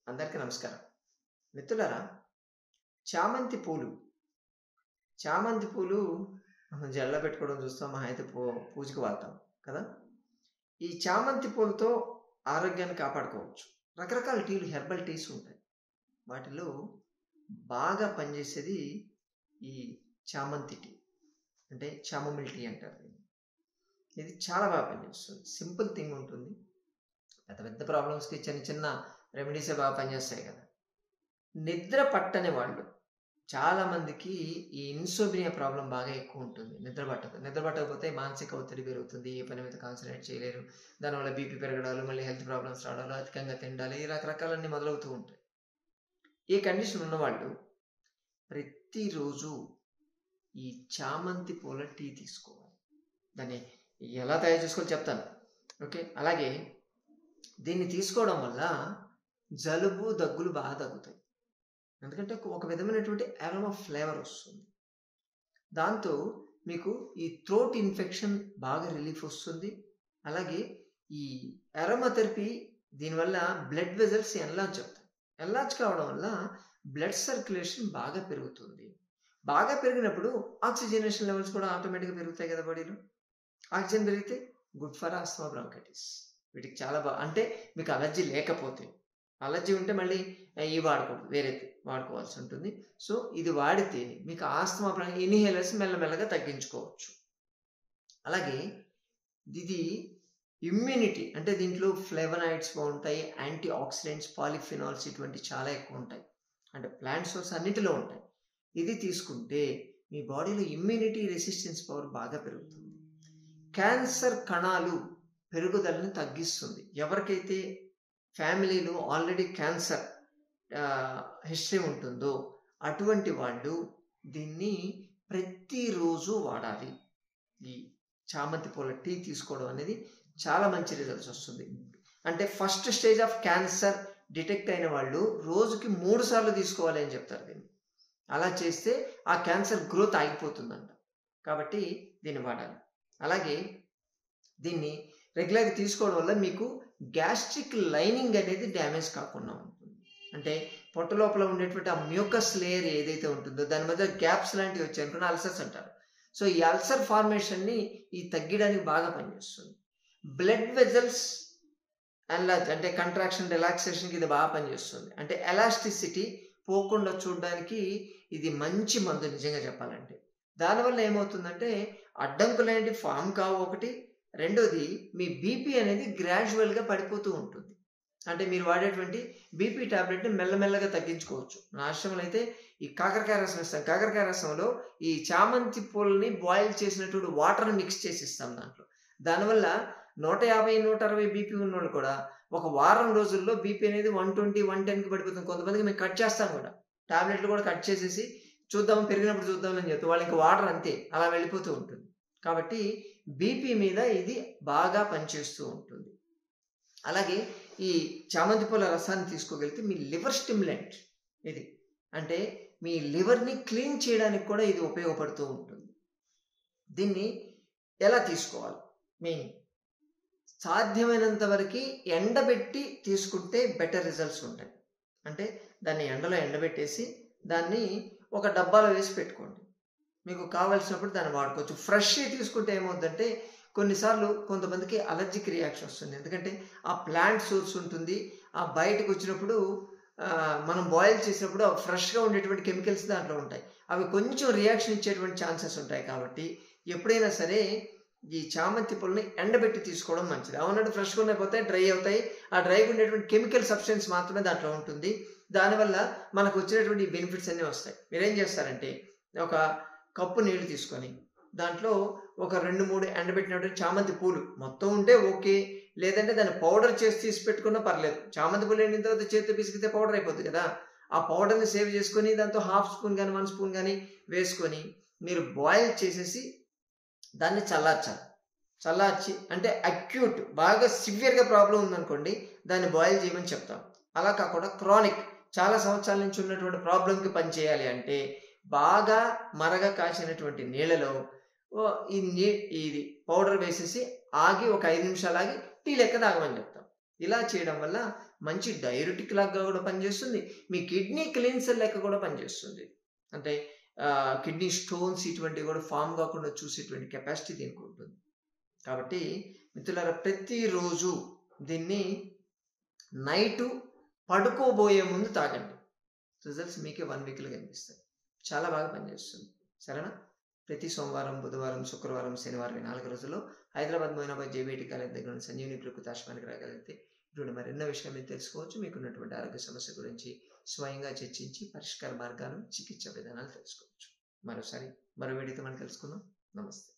అందరికీ నమస్కారం మిత్రులారా చామంతి పూలు చామంతి పూలు మనం జల్ల పెట్టుకోవడం చూస్తాం మహా అయితే పూ పూజకి వాడతాం కదా ఈ చామంతి పూలతో ఆరోగ్యాన్ని కాపాడుకోవచ్చు రకరకాల టీలు హెర్బల్ టీస్ ఉంటాయి వాటిలో బాగా పనిచేసేది ఈ చామంతి టీ అంటే చామమిల్ టీ అంటారు దీన్ని. ఇది చాలా బాగా పనిచేస్తుంది సింపుల్ థింగ్ ఉంటుంది పెద్ద పెద్ద ప్రాబ్లమ్స్కి చిన్న చిన్న రెమెడీసే బాగా పనిచేస్తాయి కదా నిద్ర పట్టని వాళ్ళు చాలా మందికి ఈ ఇన్సోమినియా ప్రాబ్లం బాగా ఎక్కువ ఉంటుంది నిద్ర పట్టదు నిద్ర పట్టకపోతే మానసిక ఒత్తిడి పెరుగుతుంది ఏ పని మీద కాన్సన్ట్రేట్ చేయలేరు దానివల్ల బీపీ పెరగడాలు మళ్ళీ హెల్త్ ప్రాబ్లమ్స్ రావడాలు అధికంగా తినడాలు ఈ రకరకాలన్నీ మొదలవుతూ ఉంటాయి ఈ కండిషన్ ఉన్నవాళ్ళు ప్రతిరోజు ఈ చామంతి పూల టీ తీసుకోవాలి దాన్ని ఎలా తయారు చేసుకోవాలో చెప్తాను ఓకే అలాగే దీన్ని తీసుకోవడం వల్ల జలుబు దగ్గులు బాగా తగ్గుతాయి ఎందుకంటే ఒక విధమైనటువంటి అరోమా ఫ్లేవర్ వస్తుంది దాంతో మీకు ఈ థ్రోట్ ఇన్ఫెక్షన్ బాగా రిలీఫ్ వస్తుంది అలాగే ఈ అరోమాథెరపీ దీనివల్ల బ్లడ్ వెజల్స్ ఎన్లార్జ్ అవుతాయి ఎన్లార్జ్ కావడం వల్ల బ్లడ్ సర్క్యులేషన్ బాగా పెరుగుతుంది బాగా పెరిగినప్పుడు ఆక్సిజనేషన్ లెవెల్స్ కూడా ఆటోమేటిక్గా పెరుగుతాయి కదా బాడీలో ఆక్సిజన్ పెరిగితే గుడ్ ఫర్ ఆస్మా బ్రాంకైటిస్ వీటికి చాలా బాగా అంటే మీకు అలర్జీ లేకపోతే అలర్జీ ఉంటే మళ్ళీ ఈ వాడుకోవద్దు వేరే వాడుకోవాల్సి ఉంటుంది సో ఇది వాడితే మీకు ఆస్తమా ఇన్హేలర్స్ మెల్లమెల్లగా తగ్గించుకోవచ్చు అలాగే ఇది ఇమ్యూనిటీ అంటే దీంట్లో ఫ్లేవనాయిడ్స్ బాగుంటాయి యాంటీ ఆక్సిడెంట్స్ పాలిఫినాల్స్ ఇటువంటి చాలా ఎక్కువ ఉంటాయి అంటే ప్లాంట్ సోర్స్ అన్నిటిలో ఉంటాయి ఇది తీసుకుంటే మీ బాడీలో ఇమ్యూనిటీ రెసిస్టెన్స్ పవర్ బాగా పెరుగుతుంది క్యాన్సర్ కణాలు పెరుగుదలని తగ్గిస్తుంది ఎవరికైతే ఫ్యామిలీలో ఆల్రెడీ క్యాన్సర్ హిస్టరీ ఉంటుందో అటువంటి వాళ్ళు దీన్ని ప్రతిరోజు వాడాలి ఈ చామంతి పూల టీ తీసుకోవడం అనేది చాలా మంచి రిజల్ట్స్ వస్తుంది అంటే first stage of cancer detect అయిన వాళ్ళు రోజుకి మూడు సార్లు తీసుకోవాలి అని చెప్తారు దీన్ని అలా చేస్తే ఆ క్యాన్సర్ గ్రోత్ ఆగిపోతుందంట కాబట్టి దీన్ని వాడాలి అలాగే దీన్ని రెగ్యులర్గా తీసుకోవడం వల్ల మీకు గ్యాస్ట్రిక్ లైనింగ్ అనేది డ్యామేజ్ కాకుండా ఉంటుంది అంటే పొట్ట లోపల ఉండేటువంటి ఆ మ్యూకస్ లేయర్ ఏదైతే ఉంటుందో దాని మధ్య గ్యాప్స్ లాంటివి వచ్చాయి అనుకున్న అల్సర్స్ అంటారు సో ఈ అల్సర్ ఫార్మేషన్ని ఈ తగ్గడానికి బాగా పనిచేస్తుంది బ్లడ్ వెజల్స్ ఎన్లార్జ్ అంటే కంట్రాక్షన్ రిలాక్సేషన్కి ఇది బాగా పనిచేస్తుంది అంటే ఎలాస్టిసిటీ పోకుండా చూడడానికి ఇది మంచి మందు నిజంగా చెప్పాలంటే దానివల్ల ఏమవుతుందంటే అడ్డంకులేంటి ఫామ్ కావు ఒకటి రెండోది మీ బీపీ అనేది గ్రాడ్యువల్గా పడిపోతూ ఉంటుంది అంటే మీరు వాడేటువంటి బీపీ టాబ్లెట్ని మెల్లమెల్లగా తగ్గించుకోవచ్చు నా ఆశ్రమంలో అయితే ఈ కాకరకాయ రసం ఇస్తాం కాకరకాయ రసంలో ఈ చామంతి పూలని బాయిల్ చేసినటువంటి వాటర్ని మిక్స్ చేసి ఇస్తాం దాంట్లో దానివల్ల నూట యాభై నూట అరవై బీపీ ఉన్నోళ్ళు కూడా ఒక వారం రోజుల్లో బీపీ అనేది వన్ ట్వంటీ వన్ టెన్కి పడిపోతుంది కొంతమందికి మేము కట్ చేస్తాం కూడా టాబ్లెట్లు కూడా కట్ చేసేసి చూద్దాం పెరిగినప్పుడు చూద్దామని చెప్తే వాళ్ళు ఇంకా వాటర్ అంతే అలా వెళ్ళిపోతూ ఉంటుంది కాబట్టి బీపీ మీద ఇది బాగా పనిచేస్తూ ఉంటుంది అలాగే ఈ చామంతి పూల రసాన్ని తీసుకోగలిగితే మీ లివర్ స్టిమ్యులెంట్ ఇది అంటే మీ లివర్ని క్లీన్ చేయడానికి కూడా ఇది ఉపయోగపడుతూ ఉంటుంది దీన్ని ఎలా తీసుకోవాలి మెయిన్ సాధ్యమైనంత వరకు ఎండబెట్టి తీసుకుంటే బెటర్ రిజల్ట్స్ ఉంటాయి అంటే దాన్ని ఎండలో ఎండబెట్టేసి దాన్ని ఒక డబ్బాలో వేసి పెట్టుకోండి మీకు కావాల్సినప్పుడు దాన్ని వాడుకోవచ్చు ఫ్రెష్ తీసుకుంటే ఏమవుతుందంటే కొన్నిసార్లు కొంతమందికి అలర్జిక్ రియాక్షన్ వస్తుంది ఎందుకంటే ఆ ప్లాంట్ సోర్స్ ఉంటుంది ఆ బయటకు వచ్చినప్పుడు మనం బాయిల్ చేసినప్పుడు ఫ్రెష్గా ఉండేటువంటి కెమికల్స్ దాంట్లో ఉంటాయి అవి కొంచెం రియాక్షన్ ఇచ్చేటువంటి ఛాన్సెస్ ఉంటాయి కాబట్టి ఎప్పుడైనా సరే ఈ చామంతి పూలని ఎండబెట్టి తీసుకోవడం మంచిది అవునట్టు ఫ్రెష్గా ఉండకపోతే డ్రై అవుతాయి ఆ డ్రైగా ఉండేటువంటి కెమికల్ సబ్స్టెన్స్ మాత్రమే దాంట్లో ఉంటుంది దానివల్ల మనకు వచ్చినటువంటి బెనిఫిట్స్ అన్నీ వస్తాయి మీరేం చేస్తారంటే ఒక కప్పు నీళ్లు తీసుకొని దాంట్లో ఒక రెండు మూడు ఎండబెట్టినటువంటి చామంతి పూలు మొత్తం ఉంటే ఓకే లేదంటే దాన్ని పౌడర్ చేసి తీసి పెట్టుకున్నా పర్లేదు చామంతి పూలు ఎండిన తర్వాత చేతితో పిసికితే పౌడర్ అయిపోతుంది కదా ఆ పౌడర్ని సేవ్ చేసుకొని దాంతో హాఫ్ స్పూన్ కానీ వన్ స్పూన్ కానీ వేసుకొని మీరు బాయిల్ చేసేసి దాన్ని చల్లార్చాలి చల్లార్చి అంటే అక్యూట్ బాగా సివియర్గా ప్రాబ్లం ఉందనుకోండి దాన్ని బాయిల్ చేయమని చెప్తాం అలా కాకుండా క్రానిక్ చాలా సంవత్సరాల నుంచి ఉన్నటువంటి ప్రాబ్లంకి పనిచేయాలి అంటే బాగా మరగ కాసినటువంటి నీళ్ళలో ఈ నీ ఇది పౌడర్ వేసేసి ఆగి ఒక ఐదు నిమిషాలు ఆగి టీ లెక్క తాగమని చెప్తాం ఇలా చేయడం వల్ల మంచి డైరెటిక్ లాగా కూడా పనిచేస్తుంది మీ కిడ్నీ క్లీన్సర్ లెక్క కూడా పనిచేస్తుంది అంటే కిడ్నీ స్టోన్స్ ఇటువంటివి కూడా ఫామ్ కాకుండా చూసేటువంటి కెపాసిటీ దీనికి ఉంటుంది కాబట్టి మిత్రులారా ప్రతిరోజు దీన్ని నైటు పడుకోబోయే ముందు తాగండి రిజల్ట్స్ మీకే వన్ వీక్లో కనిపిస్తాయి చాలా బాగా పనిచేస్తుంది సరేనా ప్రతి సోమవారం బుధవారం శుక్రవారం శనివారం ఈ నాలుగు రోజుల్లో హైదరాబాద్ మోయినాబాద్ జేబీటీ కాలేజ్ దగ్గర ఉన్న సంజీవని ప్రకృతి ఆశ్రమానికి రాగలిగితే ఇటువంటి మరెన్నో విషయాలు మీరు తెలుసుకోవచ్చు మీకున్నటువంటి ఆరోగ్య సమస్య గురించి స్వయంగా చర్చించి పరిష్కార మార్గాలు చికిత్స విధానాలు తెలుసుకోవచ్చు మరోసారి మరో వీడియోతో మనం తెలుసుకుందాం నమస్తే